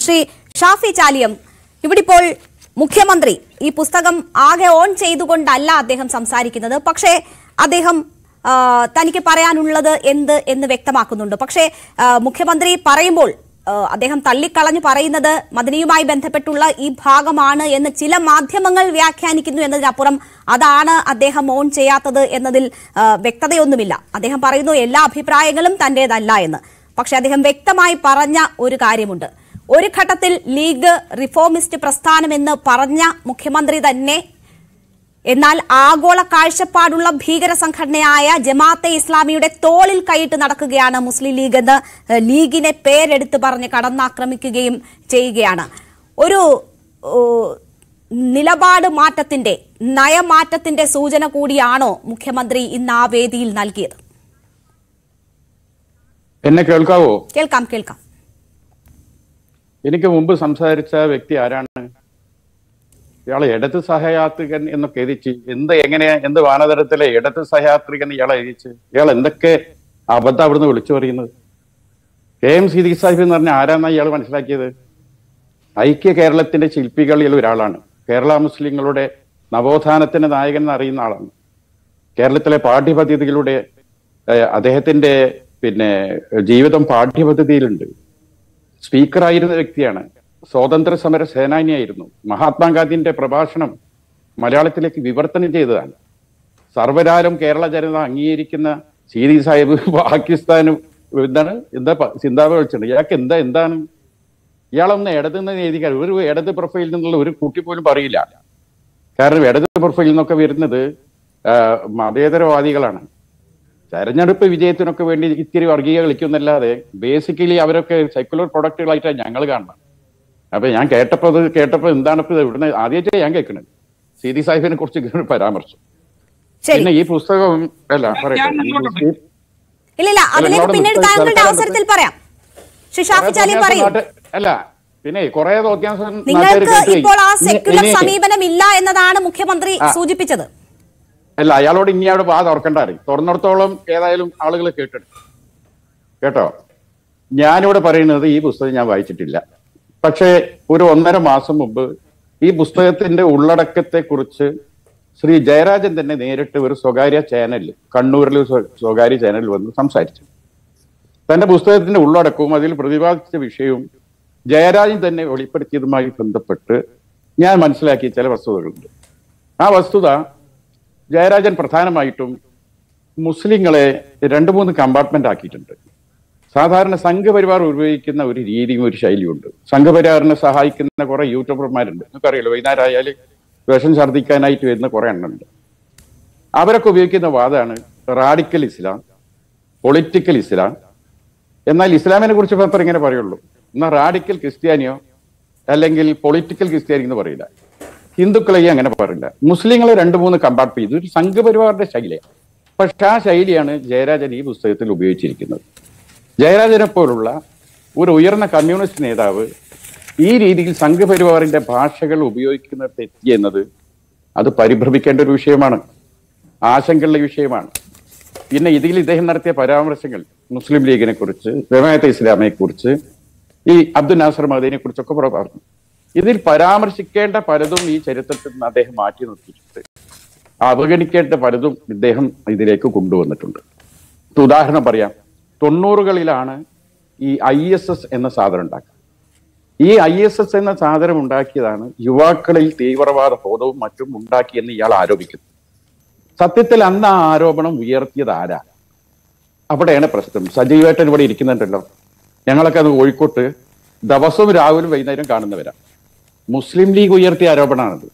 ശ്രീ ഷാഫി ചാലിയം ഇവിടെ ഇപ്പോൾ മുഖ്യമന്ത്രി ഈ പുസ്തകം ആകെ ഓൺ ചെയ്തുകൊണ്ടല്ല അദ്ദേഹം സംസാരിക്കുന്നത് പക്ഷേ അദ്ദേഹം ആ, തനിക്ക് പറയാനുള്ളത് എന്ത് എന്ന് വ്യക്തമാക്കുന്നുണ്ട് പക്ഷേ ആ, മുഖ്യമന്ത്രി പറയുമ്പോൾ ആ, അദ്ദേഹം തള്ളിക്കളഞ്ഞു പറയുന്നത് മദനിയുമായി ബന്ധപ്പെട്ടുള്ള ഈ ഭാഗമാണ് എന്ന് ചില മാധ്യമങ്ങൾ വ്യാഖ്യാനിക്കുന്നു എന്നതിനപ്പുറം അതാണ് അദ്ദേഹം ഓൺ ചെയ്യാത്തത് എന്നതിൽ ആ, വ്യക്തതയൊന്നുമില്ല അദ്ദേഹം പറയുന്നു എല്ലാ അഭിപ്രായങ്ങളും തന്റേതല്ല എന്ന് പക്ഷെ അദ്ദേഹം വ്യക്തമായി പറഞ്ഞ ഒരു കാര്യമുണ്ട് ഒരു ഘട്ടത്തിൽ ലീഗ് റിഫോമിസ്റ്റ് പ്രസ്ഥാനമെന്ന് പറഞ്ഞ മുഖ്യമന്ത്രി തന്നെ എന്നാൽ ആഗോള കാഴ്ചപ്പാടുള്ള ഭീകര സംഘടനയായ ജമാഅത്തെ ഇസ്ലാമിയുടെ തോളിൽ കൈയിട്ട് നടക്കുകയാണ് മുസ്ലിം ലീഗ് എന്ന് ഏഹ്, ലീഗിനെ പേരെടുത്ത് പറഞ്ഞ് കടന്നാക്രമിക്കുകയും ചെയ്യുകയാണ് ഒരു ഓ, നിലപാട് മാറ്റത്തിന്റെ നയമാറ്റത്തിന്റെ സൂചന കൂടിയാണോ മുഖ്യമന്ത്രി ഇന്ന് ആ വേദിയിൽ നൽകിയത് എന്നെ കേൾക്കാവോ കേൾക്കാം കേൾക്കാം എനിക്ക് മുമ്പ് സംസാരിച്ച വ്യക്തി ആരാണ് ഇയാൾ ഇടത് സഹയാത്രികൻ എന്നൊക്കെ എഴുതിച്ച് എന്ത് എങ്ങനെ എന്ത് വാനതരത്തിലെ ഇടത് സഹയാത്രികൻ ഇയാളെ എഴുതിച്ച് ഇയാൾ എന്തൊക്കെ അബദ്ധം അവിടുന്ന് വിളിച്ചു പറയുന്നത് കെ എം സിദി സാഹിബ് എന്ന് പറഞ്ഞ ആരാന്നാ ഇയാൾ മനസ്സിലാക്കിയത് ഐക്യ കേരളത്തിന്റെ ശില്പികളിൽ ഒരാളാണ് കേരള മുസ്ലിങ്ങളുടെ നവോത്ഥാനത്തിന്റെ നായകൻ എന്ന് അറിയുന്ന ആളാണ് കേരളത്തിലെ പാഠ്യപദ്ധതികളുടെ ഏഹ്, അദ്ദേഹത്തിന്റെ പിന്നെ ജീവിതം പാഠ്യപദ്ധതിയിലുണ്ട് സ്പീക്കറായിരുന്ന വ്യക്തിയാണ് സ്വാതന്ത്ര്യ സമര സേനാനിയായിരുന്നു മഹാത്മാഗാന്ധിന്റെ പ്രഭാഷണം മലയാളത്തിലേക്ക് വിവർത്തനം ചെയ്തതാണ് സർവരാലും കേരള ജനത അംഗീകരിക്കുന്ന സീതി സാഹിബ് പാകിസ്ഥാനും എന്താണ് എന്താ പ- സിന്താബ് വിളിച്ചിട്ടുണ്ട് ഇയാൾക്ക് എന്താ എന്താണ് ഇയാളൊന്ന് ഇടതുനിന്ന് എഴുതിക്കാൻ ഒരു ഇടത് പ്രൊഫൈലിൽ നിന്നുള്ള ഒരു കുട്ടി പോലും പറയില്ല കാരണം ഇടത് പ്രൊഫൈലിൽ നിന്നൊക്കെ വരുന്നത് ആ, മതേതരവാദികളാണ് തെരഞ്ഞെടുപ്പ് വിജയത്തിനൊക്കെ വേണ്ടി ഇത്തിരി വർഗീയ കളിക്കുന്നല്ലാതെ ബേസിക്കലി അവരൊക്കെ സെക്കുലർ പ്രൊഡക്റ്റുകളായിട്ടാണ് ഞങ്ങൾ കാണുന്നത് അപ്പൊ ഞാൻ കേട്ടപ്പോ അത് കേട്ടപ്പോ എന്താണ് ഇപ്പൊ ഇത് ഇവിടുന്ന് ആദ്യമായിട്ടാണ് ഞാൻ കേൾക്കുന്നത് സീതി സാഹിബിനെ കുറിച്ച് ഇങ്ങനെ ഒരു പരാമർശം ശരി പിന്നെ ഈ പുസ്തകം അല്ല പറയട്ടെ ഈ പുസ്തകം- ഇല്ലില്ല അതിലേക്ക് അവിടെ പിന്നീട് നിർത്തി താങ്കളുടെ തൽക്കാലം അവസരത്തിൽ പറയാം ശ്രീ ഷാഫി ചാലിയം കുറെ പറയൂ നാട്ട്- അല്ല പിന്നെ കുറെ തോക്കിയാസം നിങ്ങൾക്ക് ഇപ്പോൾ ആ സെക്യുലർ സമീപനം ഇല്ല എന്നതാണ് മുഖ്യമന്ത്രി ആ. സൂചിപ്പിച്ചത് അല്ല അയാളോട് ഇനി അവിടെ വാ തുറക്കണ്ടാറ് തുറന്നിടത്തോളം ഏതായാലും ആളുകൾ കേട്ടിട്ട് കേട്ടോ ഞാനിവിടെ പറയുന്നത് ഈ പുസ്തകം ഞാൻ വായിച്ചിട്ടില്ല പക്ഷേ ഒരു ഒന്നര മാസം മുമ്പ് ഈ പുസ്തകത്തിന്റെ ഉള്ളടക്കത്തെ കുറിച്ച് ശ്രീ ജയരാജൻ തന്നെ നേരിട്ട് ഒരു സ്വകാര്യ ചാനലിൽ കണ്ണൂരിൽ ഒരു സ്വ- സ്വകാര്യ ചാനലിൽ വന്ന് സംസാരിച്ചു തന്റെ പുസ്തകത്തിന്റെ ഉള്ളടക്കവും അതിൽ പ്രതിപാദിച്ച വിഷയവും ജയരാജൻ തന്നെ വെളിപ്പെടുത്തിയതുമായി ബന്ധപ്പെട്ട് ഞാൻ മനസ്സിലാക്കിയ ചില വസ്തുതകളുണ്ട് ആ വസ്തുത ജയരാജൻ പ്രധാനമായിട്ടും മുസ്ലിങ്ങളെ രണ്ട് മൂന്ന് കമ്പാർട്ട്മെന്റ് ആക്കിയിട്ടുണ്ട് സാധാരണ സംഘപരിവാർ ഉപയോഗിക്കുന്ന ഒരു രീതിയും ഒരു ശൈലിയുണ്ട് സംഘപരിവാറിനെ സഹായിക്കുന്ന കുറെ യൂട്യൂബർമാരുണ്ട് നിങ്ങൾക്കറിയാലോ വൈകുന്നേരം ആയാൽ വിഷം ഛർദ്ദിക്കാനായിട്ട് വരുന്ന കുറെ എണ്ണുണ്ട് അവരൊക്കെ ഉപയോഗിക്കുന്ന വാദമാണ് റാഡിക്കൽ ഇസ്ലാം പൊളിറ്റിക്കൽ ഇസ്ലാം എന്നാൽ ഇസ്ലാമിനെ കുറിച്ച് പേപ്പർ ഇങ്ങനെ പറയുള്ളൂ എന്നാൽ റാഡിക്കൽ ക്രിസ്ത്യാനിയോ അല്ലെങ്കിൽ പൊളിറ്റിക്കൽ ക്രിസ്ത്യാനി എന്ന് പറയില്ല ഹിന്ദുക്കളെയും അങ്ങനെ പറയില്ല മുസ്ലിങ്ങളെ രണ്ട് മൂന്ന് കമ്പാർട്ട് ചെയ്തു ഒരു സംഘപരിവാറിന്റെ ശൈലിയാണ് പക്ഷെ ആ ശൈലിയാണ് ജയരാജൻ ഈ പുസ്തകത്തിൽ ഉപയോഗിച്ചിരിക്കുന്നത് ജയരാജനെ പോലുള്ള ഒരു ഉയർന്ന കമ്മ്യൂണിസ്റ്റ് നേതാവ് ഈ രീതിയിൽ സംഘപരിവാറിന്റെ ഭാഷകൾ ഉപയോഗിക്കുന്നത് തെറ്റി എന്നത് അത് പരിഭ്രമിക്കേണ്ട ഒരു വിഷയമാണ് ആശങ്കയുള്ള വിഷയമാണ് പിന്നെ ഇതിൽ ഇദ്ദേഹം നടത്തിയ പരാമർശങ്ങൾ മുസ്ലിം ലീഗിനെ കുറിച്ച് ജമാഅത്തെ ഇസ്ലാമിനെ കുറിച്ച് ഈ അബ്ദുൽ നാസർ മദീനെ കുറിച്ചൊക്കെ പുറ പറഞ്ഞു ഇതിൽ പരാമർശിക്കേണ്ട പലതും ഈ ചരിത്രത്തിൽ നിന്ന് അദ്ദേഹം മാറ്റി നിർത്തിയിട്ടുണ്ട് അവഗണിക്കേണ്ട പലതും ഇദ്ദേഹം ഇതിലേക്ക് കൊണ്ടുവന്നിട്ടുണ്ട് ഇപ്പൊ ഉദാഹരണം പറയാം തൊണ്ണൂറുകളിലാണ് ഈ ഐ എസ് എസ് എന്ന സാധനം ഉണ്ടാക്കുക ഈ ഐ എസ് എസ് എന്ന സാധനം ഉണ്ടാക്കിയതാണ് യുവാക്കളിൽ തീവ്രവാദ ബോധവും മറ്റും ഉണ്ടാക്കിയെന്ന് ഇയാൾ ആരോപിക്കുന്നു സത്യത്തിൽ അന്ന് ആ ആരോപണം ഉയർത്തിയത് ആരാ അവിടെയാണ് പ്രശ്നം സജീവേട്ടൻ ഇവിടെ ഇരിക്കുന്നുണ്ടല്ലോ ഞങ്ങളൊക്കെ അത് കോഴിക്കോട്ട് ദിവസവും രാവിലെ വൈകുന്നേരം കാണുന്നവരാ മുസ്ലിം ലീഗ് ഉയർത്തിയ ആരോപണമാണത്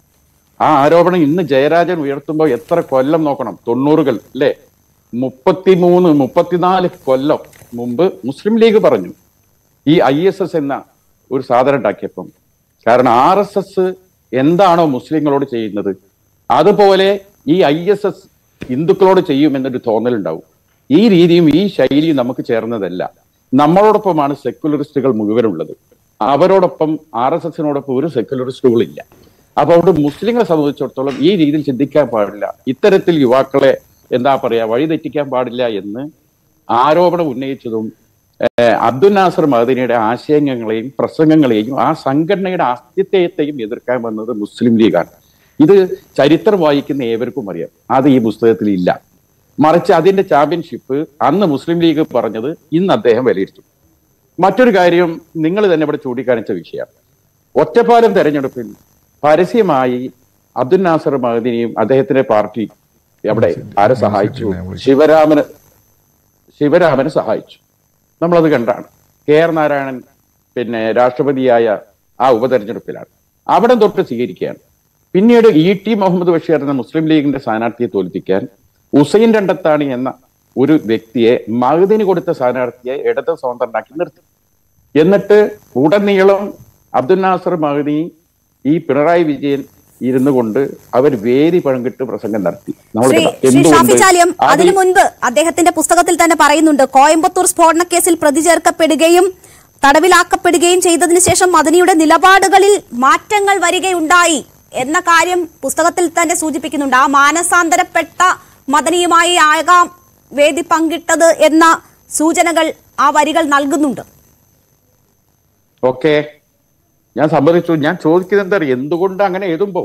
ആ ആരോപണം ഇന്ന് ജയരാജൻ ഉയർത്തുമ്പോൾ എത്ര കൊല്ലം നോക്കണം തൊണ്ണൂറുകൾ അല്ലേ മുപ്പത്തിമൂന്ന് മുപ്പത്തിനാല് കൊല്ലം മുമ്പ് മുസ്ലിം ലീഗ് പറഞ്ഞു ഈ ഐ എസ് എസ് എന്ന ഒരു സാധനം ഉണ്ടാക്കിയപ്പം കാരണം ആർ എസ് എസ് എന്താണോ മുസ്ലിങ്ങളോട് ചെയ്യുന്നത് അതുപോലെ ഈ ഐ എസ് എസ് ഹിന്ദുക്കളോട് ചെയ്യുമെന്നൊരു തോന്നലുണ്ടാവും ഈ രീതിയും ഈ ശൈലിയും നമുക്ക് ചേർന്നതല്ല നമ്മളോടൊപ്പമാണ് സെക്യുലറിസ്റ്റുകൾ മുഴുവനുള്ളത് അവരോടൊപ്പം ആർ എസ് എസിനോടൊപ്പം ഒരു സെക്യുലറിസ്റ്റുകളില്ല അപ്പൊ അവിടെ മുസ്ലിങ്ങളെ സംബന്ധിച്ചിടത്തോളം ഈ രീതിയിൽ ചിന്തിക്കാൻ പാടില്ല ഇത്തരത്തിൽ യുവാക്കളെ എന്താ പറയാ വഴിതെറ്റിക്കാൻ പാടില്ല എന്ന് ആരോപണം ഉന്നയിച്ചതും ഏഹ്, അബ്ദുൽ നാസർ മദനിയുടെ ആശയങ്ങളെയും പ്രസംഗങ്ങളെയും ആ സംഘടനയുടെ അസ്തിത്വത്തെയും എതിർക്കാൻ വന്നത് മുസ്ലിം ലീഗാണ് ഇത് ചരിത്രം വായിക്കുന്ന ഏവർക്കും അറിയാം അത് ഈ പുസ്തകത്തിൽ ഇല്ല മറിച്ച് അതിന്റെ ചാമ്പ്യൻഷിപ്പ് അന്ന് മുസ്ലിം ലീഗ് പറഞ്ഞത് ഇന്ന് അദ്ദേഹം വിലയിരുത്തും മറ്റൊരു കാര്യം നിങ്ങൾ തന്നെ ഇവിടെ ചൂണ്ടിക്കാണിച്ച വിഷയം ഒറ്റപ്പാലം തെരഞ്ഞെടുപ്പിൽ പരസ്യമായി അബ്ദുൽ നാസർ മഹദിനെയും അദ്ദേഹത്തിന്റെ പാർട്ടി എവിടെ ആരെ സഹായിച്ചു ശിവരാമന് ശിവരാമനെ സഹായിച്ചു നമ്മളത് കണ്ടാണ് കെ ആർ നാരായണൻ പിന്നെ രാഷ്ട്രപതിയായ ആ ഉപതെരഞ്ഞെടുപ്പിലാണ് അവിടെ തൊട്ട് സ്വീകരിക്കുകയാണ് പിന്നീട് ഇ ടി മുഹമ്മദ് ബഷീർ എന്ന മുസ്ലിം ലീഗിന്റെ സ്ഥാനാർത്ഥിയെ തോൽപ്പിക്കാൻ ഉസൈൻ രണ്ടത്താണി എന്ന ഒരു വ്യക്തിയെ മഹദിന് കൊടുത്ത സ്ഥാനാർത്ഥിയെ ഇടത് സ്വതന്ത്രനാക്കി നിർത്തി എന്നിട്ട് ഉടനീളം അബ്ദുൽ നാസർ മഹദി ഈ പിണറായി വിജയൻ ഇരുന്നു കൊണ്ട് അവർ വേദി പങ്കിട്ട് പ്രസംഗം നടത്തി നമ്മൾ ശ്രീ കേട്ടോ. ശ്രീ ഷാഫി എന്തുകൊണ്ട് ചാലിയം അത് അതിനു മുൻപ് അദ്ദേഹത്തിന്റെ പുസ്തകത്തിൽ തന്നെ പറയുന്നുണ്ട് കോയമ്പത്തൂർ സ്ഫോടനക്കേസിൽ പ്രതി ചേർക്കപ്പെടുകയും തടവിലാക്കപ്പെടുകയും ചെയ്തതിനു ശേഷം മദനിയുടെ നിലപാടുകളിൽ മാറ്റങ്ങൾ വരികയുണ്ടായി എന്ന കാര്യം പുസ്തകത്തിൽ തന്നെ സൂചിപ്പിക്കുന്നുണ്ട് ആ മാനസാന്തരപ്പെട്ട മദനിയുമായി ആകാം വേദി പങ്കിട്ടത് എന്ന സൂചനകൾ ആ വരികൾ നൽകുന്നുണ്ട് ഓക്കെ ഞാൻ സമ്മതിച്ചു ഞാൻ ചോദിക്കുന്നത് എന്താ അറിയോ? എന്തുകൊണ്ട് അങ്ങനെ എഴുതുമ്പോ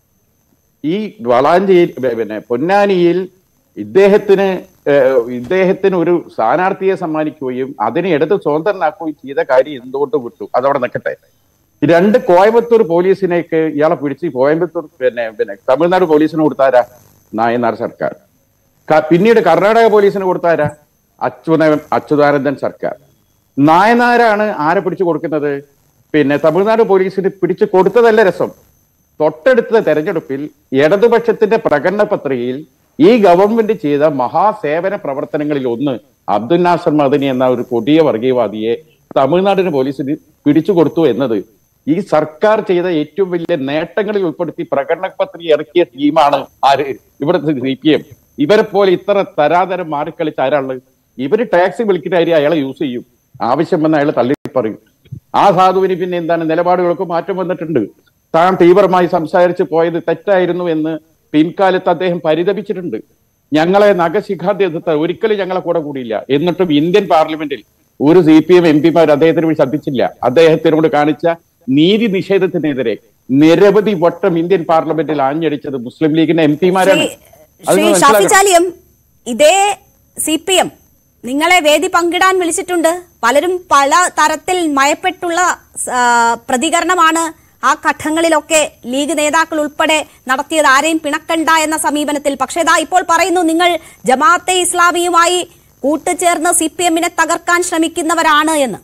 ഈ വളാഞ്ചേരി പിന്നെ പൊന്നാനിയിൽ ഇദ്ദേഹത്തിന് ഏഹ്, ഇദ്ദേഹത്തിന് ഒരു സ്ഥാനാർത്ഥിയെ സമ്മാനിക്കുകയും അതിനെ എടുത്ത് സ്വതന്ത്രനാക്കുകയും ചെയ്ത കാര്യം എന്തുകൊണ്ട് വിട്ടു അതവിടെ നിൽക്കട്ടെ രണ്ട് കോയമ്പത്തൂർ പോലീസിനേക്ക് ഇയാളെ പിടിച്ച് കോയമ്പത്തൂർ പിന്നെ പിന്നെ തമിഴ്നാട് പോലീസിന് കൊടുത്താരാ നായനാർ സർക്കാർ ക- പിന്നീട് കർണാടക പോലീസിന് കൊടുത്താരാ അച്യുത അച്യുതാനന്ദൻ സർക്കാർ നായനാരാണ് ആരെ പിടിച്ചു കൊടുക്കുന്നത് പിന്നെ തമിഴ്നാട് പോലീസിന് പിടിച്ചു കൊടുത്തതല്ല രസം തൊട്ടടുത്ത തെരഞ്ഞെടുപ്പിൽ ഇടതുപക്ഷത്തിന്റെ പ്രകടന പത്രികയിൽ ഈ ഗവൺമെന്റ് ചെയ്ത മഹാസേവന പ്രവർത്തനങ്ങളിൽ ഒന്ന് അബ്ദുൽ നാസർ മദനി എന്ന ഒരു കൊടിയ വർഗീയവാദിയെ തമിഴ്നാടിന് പോലീസിന് പിടിച്ചു കൊടുത്തു എന്നത് ഈ സർക്കാർ ചെയ്ത ഏറ്റവും വലിയ നേട്ടങ്ങളിൽ ഉൾപ്പെടുത്തി പ്രകടന പത്രിക ഇറക്കിയ ടീമാണ് ആര് ഇവിടുത്തെ സി പി എം ഇവരെ പോലെ ഇത്ര തരാതരം മാറിക്കളിച്ച ആരാള് ഇവര് ടാക്സി വിളിക്കുന്ന അയാളെ യൂസ് ചെയ്യും ആവശ്യം വന്ന അയാൾ തള്ളി പറയും ആ സാധുവിന് പിന്നെ എന്താണ് നിലപാടുകൾക്ക് മാറ്റം വന്നിട്ടുണ്ട് താൻ തീവ്രമായി സംസാരിച്ച് പോയത് തെറ്റായിരുന്നു എന്ന് പിൻകാലത്ത് അദ്ദേഹം പരിതപിച്ചിട്ടുണ്ട് ഞങ്ങളെ നഖശിഖാദ്യത്തെ ഒരിക്കലും ഞങ്ങളെ കൂടെ കൂടിയില്ല എന്നിട്ടും ഇന്ത്യൻ പാർലമെന്റിൽ ഒരു സി പി എം എം പിമാർ അദ്ദേഹത്തിന് വേണ്ടി ശ്രദ്ധിച്ചില്ല അദ്ദേഹത്തിനോട് കാണിച്ച നീതി നിഷേധത്തിനെതിരെ നിരവധി വട്ടം ഇന്ത്യൻ പാർലമെന്റിൽ ആഞ്ഞടിച്ചത് മുസ്ലിം ലീഗിന്റെ എം പിമാരാണ് ശ്രീ- ശ്രീ ഷാഫി ചാലിയം ഇതേ സി പി എം നിങ്ങളെ വേദി പങ്കിടാൻ വിളിച്ചിട്ടുണ്ട് പലരും പല തരത്തിൽ മയപ്പെട്ടുള്ള ആ, പ്രതികരണമാണ് ആ ഘട്ടങ്ങളിലൊക്കെ ലീഗ് നേതാക്കൾ ഉൾപ്പെടെ നടത്തിയത് ആരെയും പിണക്കണ്ട എന്ന സമീപനത്തിൽ പക്ഷേ ഇതാ ഇപ്പോൾ പറയുന്നു നിങ്ങൾ ജമാഅത്തെ ഇസ്ലാമിയുമായി കൂട്ടുചേർന്ന് സി പി എമ്മിനെ തകർക്കാൻ ശ്രമിക്കുന്നവരാണ് എന്ന്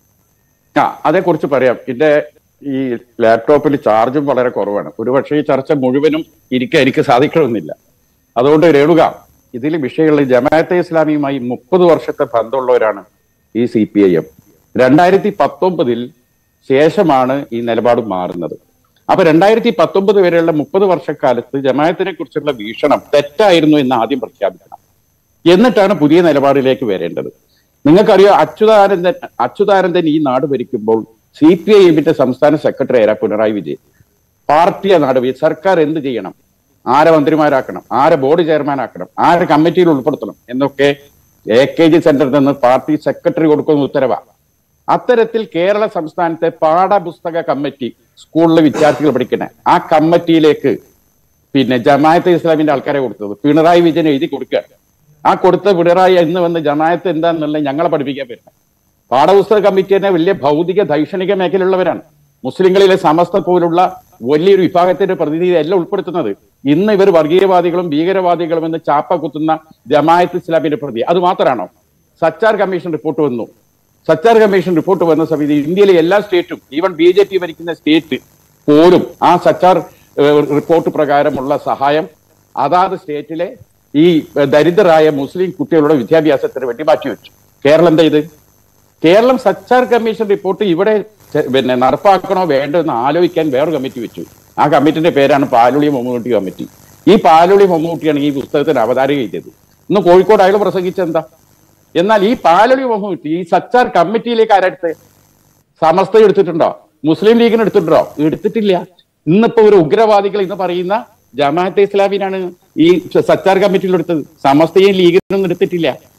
ആ അതേക്കുറിച്ച് പറയാം എന്റെ ഈ ലാപ്ടോപ്പിൽ ചാർജും വളരെ കുറവാണ് ഒരുപക്ഷെ ഈ ചർച്ച മുഴുവനും ഇരിക്കാൻ എനിക്ക് സാധിക്കണമെന്നില്ല അതുകൊണ്ട് രേണുക ഇതിൽ വിഷയമുള്ള ജമാഅത്തെ ഇസ്ലാമിയുമായി മുപ്പത് വർഷത്തെ ബന്ധമുള്ളവരാണ് ഈ സി പി ഐ എം രണ്ടായിരത്തി പത്തൊമ്പതിൽ ശേഷമാണ് ഈ നിലപാട് മാറുന്നത് അപ്പൊ രണ്ടായിരത്തി പത്തൊമ്പത് വരെയുള്ള മുപ്പത് വർഷക്കാലത്ത് ജമാഅത്തിനെ കുറിച്ചുള്ള വീക്ഷണം തെറ്റായിരുന്നു എന്ന് ആദ്യം പ്രഖ്യാപിക്കണം എന്നിട്ടാണ് പുതിയ നിലപാടിലേക്ക് വരേണ്ടത് നിങ്ങൾക്കറിയോ അച്യുതാനന്ദൻ അച്യുതാനന്ദൻ ഈ നാട് ഭരിക്കുമ്പോൾ സി പി ഐ എമ്മിന്റെ സംസ്ഥാന സെക്രട്ടറി ആരാ പിണറായി വിജയൻ പാർട്ടിയെ നാട് ഭരി- സർക്കാർ എന്ത് ചെയ്യണം ആരെ മന്ത്രിമാരാക്കണം ആരെ ബോർഡ് ചെയർമാനാക്കണം ആരെ കമ്മിറ്റിയിൽ ഉൾപ്പെടുത്തണം എന്നൊക്കെ എ കെ ജി സെന്ററിൽ നിന്ന് പാർട്ടി സെക്രട്ടറി കൊടുക്കുന്ന ഉത്തരവാ അത്തരത്തിൽ കേരള സംസ്ഥാനത്തെ പാഠപുസ്തക കമ്മിറ്റി സ്കൂളിലെ വിദ്യാർത്ഥികൾ പഠിക്കുന്ന ആ കമ്മിറ്റിയിലേക്ക് പിന്നെ ജമായത്ത് ഇസ്ലാമിന്റെ ആൾക്കാരെ കൊടുത്തത് പിണറായി വിജയൻ എഴുതി കൊടുക്കുക ആ കൊടുത്ത പിണറായി എന്ന് വന്ന് ജമായത്ത് എന്താന്നുള്ളത് ഞങ്ങളെ പഠിപ്പിക്കാൻ പറ്റും പാഠപുസ്തക കമ്മിറ്റി തന്നെ വലിയ ഭൗതിക ദൈക്ഷണിക മേഖലയുള്ളവരാണ് മുസ്ലിങ്ങളിലെ സമസ്ത പോലുള്ള വലിയൊരു വിഭാഗത്തിന്റെ പ്രതിനിധി എല്ലാം ഉൾപ്പെടുത്തുന്നത് ഇന്ന് ഇവർ വർഗീയവാദികളും ഭീകരവാദികളും എന്ന് ചാപ്പ കുത്തുന്ന ജമായത്ത് ഇസ്ലാമിന്റെ പ്രതി അത് മാത്രമാണോ സച്ചാർ കമ്മീഷൻ റിപ്പോർട്ട് വന്നു സച്ചാർ കമ്മീഷൻ റിപ്പോർട്ട് വന്ന സമയത്ത് ഇന്ത്യയിലെ എല്ലാ സ്റ്റേറ്റും ഈവൻ ബി ജെ പി ഭരിക്കുന്ന സ്റ്റേറ്റ് പോലും ആ സച്ചാർ ഏഹ്, റിപ്പോർട്ട് പ്രകാരമുള്ള സഹായം അതാത് സ്റ്റേറ്റിലെ ഈ ഏഹ്, ദരിദ്രരായ മുസ്ലിം കുട്ടികളുടെ വിദ്യാഭ്യാസത്തിന് വേണ്ടി മാറ്റിവെച്ചു കേരളം എന്താ ഇത് കേരളം സച്ചാർ കമ്മീഷൻ റിപ്പോർട്ട് ഇവിടെ ചെ- പിന്നെ നടപ്പാക്കണോ വേണ്ടോ എന്ന് ആലോചിക്കാൻ വേറൊരു കമ്മിറ്റി വെച്ചു ആ കമ്മിറ്റിന്റെ പേരാണ് പാലുളി മമ്മൂട്ടി കമ്മിറ്റി ഈ പാലുളി മമ്മൂട്ടിയാണ് ഈ പുസ്തകത്തിന് അവതാരിക ചെയ്തത് ഇന്ന് കോഴിക്കോട് അയാൾ പ്രസംഗിച്ചെന്താ എന്നാൽ ഈ പാലുളി മമ്മൂട്ടി ഈ സച്ചാർ കമ്മിറ്റിയിലേക്ക് ആരെടുത്ത് സമസ്ത എടുത്തിട്ടുണ്ടോ മുസ്ലിം ലീഗിന് എടുത്തിട്ടുണ്ടോ എടുത്തിട്ടില്ല ഇന്നിപ്പോ ഒരു ഉഗ്രവാദികൾ എന്ന് പറയുന്ന ജമാഅത്തെ ഇസ്ലാമിനാണ് ഈ സച്ചാർ കമ്മിറ്റിയിൽ എടുത്തത് സമസ്തയും ലീഗിനൊന്നും എടുത്തിട്ടില്ല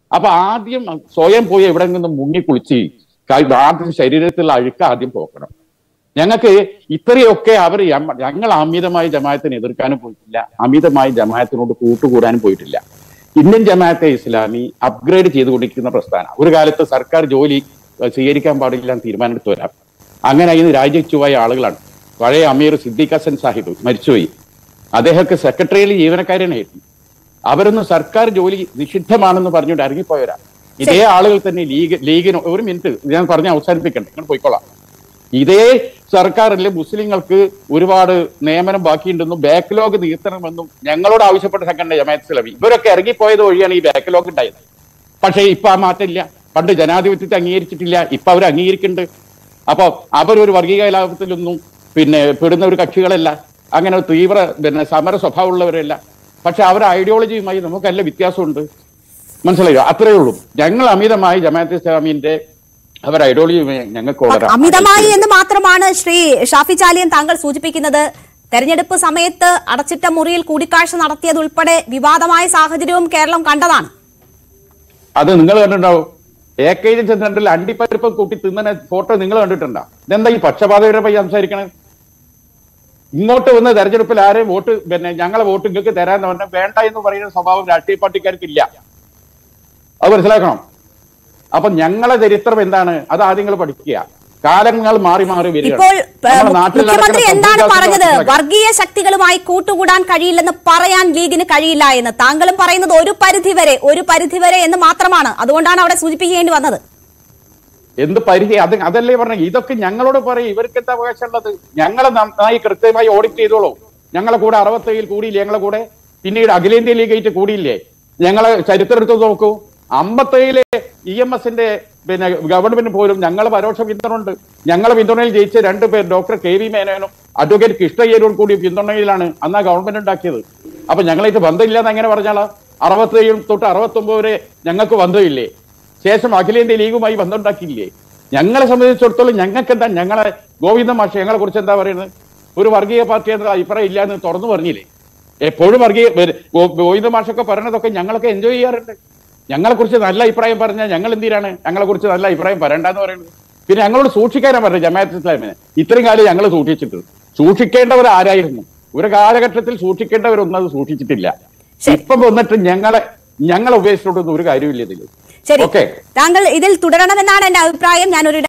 അപ്പൊ ആദ്യം സ്വയം പോയി എവിടെങ്കിലും മുങ്ങി കുളിച്ച് ക- ആദ്യം ശരീരത്തിലുള്ള അഴുക്ക് ആദ്യം പോക്കണം ഞങ്ങൾക്ക് ഇത്രയൊക്കെ അവർ ഞങ്ങൾ അമിതമായി ജമാഅത്തിനെ എതിർക്കാനും പോയിട്ടില്ല അമിതമായി ജമാഅത്തിനോട് കൂട്ടുകൂടാനും പോയിട്ടില്ല ഇന്ത്യൻ ജമാഅത്തെ ഇസ്ലാമി അപ്ഗ്രേഡ് ചെയ്തുകൊണ്ടിരിക്കുന്ന പ്രസ്ഥാനം ഒരു കാലത്ത് സർക്കാർ ജോലി ഏഹ്, സ്വീകരിക്കാൻ പാടില്ല എന്ന് തീരുമാനമെടുത്തു വരാം അങ്ങനെ ഇന്ന് രാജിവെച്ചുപോയ ആളുകളാണ് പഴയ അമീർ സിദ്ദീഖ് ഹസൻ സാഹിബ് മരിച്ചുപോയി അദ്ദേഹത്തെ സെക്രട്ടറിയിൽ ജീവനക്കാരനായിരുന്നു അവരൊന്നും സർക്കാർ ജോലി നിഷിദ്ധമാണെന്ന് പറഞ്ഞുകൊണ്ട് ഇറങ്ങിപ്പോയവരാ ഇതേ ആളുകൾ തന്നെ ലീഗ് ലീഗിന് ഒരു മിനിറ്റ് ഞാൻ പറഞ്ഞ് അവസാനിപ്പിക്കണ്ട നിങ്ങൾ പോയിക്കോളാം ഇതേ സർക്കാരിലെ മുസ്ലിങ്ങൾക്ക് ഒരുപാട് നിയമനം ബാക്കിയുണ്ടെന്നും ബാക്ക്ലോഗ് നീർത്തണമെന്നും ഞങ്ങളോട് ആവശ്യപ്പെട്ട സംഘടന ജമാഅത്ത് ഇസ്ലാമി ഇവരൊക്കെ ഇറങ്ങിപ്പോയത് വഴിയാണ് ഈ ബാക്ക്ലോഗ് ഉണ്ടായത് പക്ഷേ ഇപ്പൊ ആ മാറ്റമില്ല പണ്ട് ജനാധിപത്യത്തെ അംഗീകരിച്ചിട്ടില്ല ഇപ്പൊ അവർ അംഗീകരിക്കുന്നുണ്ട് അപ്പൊ അവരൊരു വർഗീയ കലാപത്തിലൊന്നും പിന്നെ പെടുന്ന ഒരു കക്ഷികളല്ല അങ്ങനെ തീവ്ര പിന്നെ സമര സ്വഭാവമുള്ളവരല്ല പക്ഷെ അവരുടെ ഐഡിയോളജിയുമായി നമുക്ക് നല്ല വ്യത്യാസമുണ്ട് മനസ്സിലായോ അത്രയേ ഉള്ളൂ ഞങ്ങൾ അമിതമായി ജമാഅത്ത് ഇസ്ലാമിന്റെ അവർ ഐഡിയോളജിയുമായി ഞങ്ങൾക്ക് വളരെ അമിതമായി എന്ന് മാത്രമാണ് ശ്രീ ഷാഫി ചാലിയൻ താങ്കൾ സൂചിപ്പിക്കുന്നത് തെരഞ്ഞെടുപ്പ് സമയത്ത് അടച്ചിട്ട മുറിയിൽ കൂടിക്കാഴ്ച നടത്തിയതുൾപ്പെടെ വിവാദമായ സാഹചര്യവും കേരളം കണ്ടതാണ് അത് നിങ്ങൾ കണ്ടിട്ടുണ്ടാവും എ കെ ജി സെന്ററിൽ അണ്ടിപ്പരിപ്പ് കൂട്ടി തിന്നുന്ന ഫോട്ടോ നിങ്ങൾ കണ്ടിട്ടുണ്ടോ ഇതെന്താ ഈ പക്ഷപാതയുടെ പോയി സംസാരിക്കണേ ഇങ്ങോട്ട് വന്ന് തെരഞ്ഞെടുപ്പിൽ ആരെയും വോട്ട് പിന്നെ ഞങ്ങളെ വോട്ട് നിങ്ങൾക്ക് തരാന്ന് പറഞ്ഞാൽ വേണ്ട എന്ന് പറയുന്ന സ്വഭാവം രാഷ്ട്രീയ പാർട്ടിക്കാർക്ക് ഇല്ല അത് മനസ്സിലാക്കണം അപ്പൊ ഞങ്ങളെ ചരിത്രം എന്താണ് അത് ആദ്യം നിങ്ങൾ പഠിക്കുക കാലങ്ങൾ മാറി മാറി വരികയാണ് ഇപ്പോൾ ഏ, നമ്മുടെ നാട്ടിൽ മുഖ്യമന്ത്രി നടക്കുന്ന എന്താണ് സംഭവ പറഞ്ഞത് വികാസങ്ങൾ വർഗീയ ശക്തികളുമായി കൂട്ടുകൂടാൻ കഴിയില്ലെന്ന് പറയാൻ ലീഗിന് കഴിയില്ല എന്ന് താങ്കളും പറയുന്നത് ഒരു പരിധിവരെ ഒരു പരിധിവരെ എന്ന് മാത്രമാണ് അതുകൊണ്ടാണ് അവിടെ സൂചിപ്പിക്കേണ്ടി വന്നത് എന്ത് പരിധി അത് അതല്ലേ പറഞ്ഞ ഇതൊക്കെ ഞങ്ങളോട് പറയും ഇവർക്ക് എന്താ അവകാശമുള്ളത് ഞങ്ങളെ നന്നായി കൃത്യമായി ഓഡിറ്റ് ചെയ്തോളൂ ഞങ്ങളെ കൂടെ അറുപത്തേഴിൽ കൂടിയില്ലേ ഞങ്ങളെ കൂടെ പിന്നീട് അഖിലേന്ത്യാ ലീഗായിട്ട് കൂടിയില്ലേ ഞങ്ങളെ ചരിത്രം എടുത്ത് നോക്കൂ അമ്പത്തേഴിലെ ഇ എം എസിന്റെ പിന്നെ ഗവൺമെന്റ് പോലും ഞങ്ങളെ പരോക്ഷ പിന്തുണ ഉണ്ട് ഞങ്ങളെ പിന്തുണയിൽ ജയിച്ച രണ്ട് പേർ ഡോക്ടർ കെ വി മേനോനും അഡ്വക്കേറ്റ് കൃഷ്ണയ്യരും കൂടി പിന്തുണയിലാണ് അന്ന് ആ ഗവൺമെന്റ് ഉണ്ടാക്കിയത് അപ്പൊ ഞങ്ങളായിട്ട് ബന്ധമില്ലെന്ന് എങ്ങനെ പറഞ്ഞാലോ അറുപത്തേഴ് തൊട്ട് അറുപത്തൊമ്പത് വരെ ഞങ്ങൾക്ക് ബന്ധമില്ലേ ശേഷം അഖിലേന്ത്യാ ലീഗുമായി ബന്ധമുണ്ടാക്കിയില്ലേ ഞങ്ങളെ സംബന്ധിച്ചിടത്തോളം ഞങ്ങൾക്ക് എന്താ ഞങ്ങളെ ഗോവിന്ദ മാഷ ഞങ്ങളെ കുറിച്ച് എന്താ പറയുന്നത് ഒരു വർഗീയ പാർട്ടി എന്ന അഭിപ്രായം ഇല്ല എന്ന് തുറന്നു പറഞ്ഞില്ലേ എപ്പോഴും വർഗീയ ഒരു ഗോ- ഗോവിന്ദ മാഷൊക്കെ പറയണതൊക്കെ ഞങ്ങളൊക്കെ എൻജോയ് ചെയ്യാറുണ്ട് ഞങ്ങളെ കുറിച്ച് നല്ല അഭിപ്രായം പറഞ്ഞാൽ ഞങ്ങൾ എന്തിനാണ് ഞങ്ങളെ കുറിച്ച് നല്ല അഭിപ്രായം പറയണ്ടെന്ന് പറയുന്നത് പിന്നെ ഞങ്ങളോട് സൂക്ഷിക്കാനാ പറഞ്ഞത് ജമാഅത്ത് ഇസ്ലാമിനെ ഇത്രയും കാലം ഞങ്ങൾ സൂക്ഷിച്ചിട്ട് സൂക്ഷിക്കേണ്ടവർ ആരായിരുന്നു ഒരു കാലഘട്ടത്തിൽ സൂക്ഷിക്കേണ്ടവരൊന്നും അത് സൂക്ഷിച്ചിട്ടില്ല ശരി. ഇപ്പം വന്നിട്ട് ഞങ്ങളെ ഞങ്ങളെ ഉപേക്ഷിച്ചിട്ടൊന്നും ഒരു കാര്യമില്ല ഇതിൽ ശരി ഓക്കെ താങ്കൾ ഇതിൽ തുടരണമെന്നാണ് എന്റെ അഭിപ്രായം ഞാനൊരു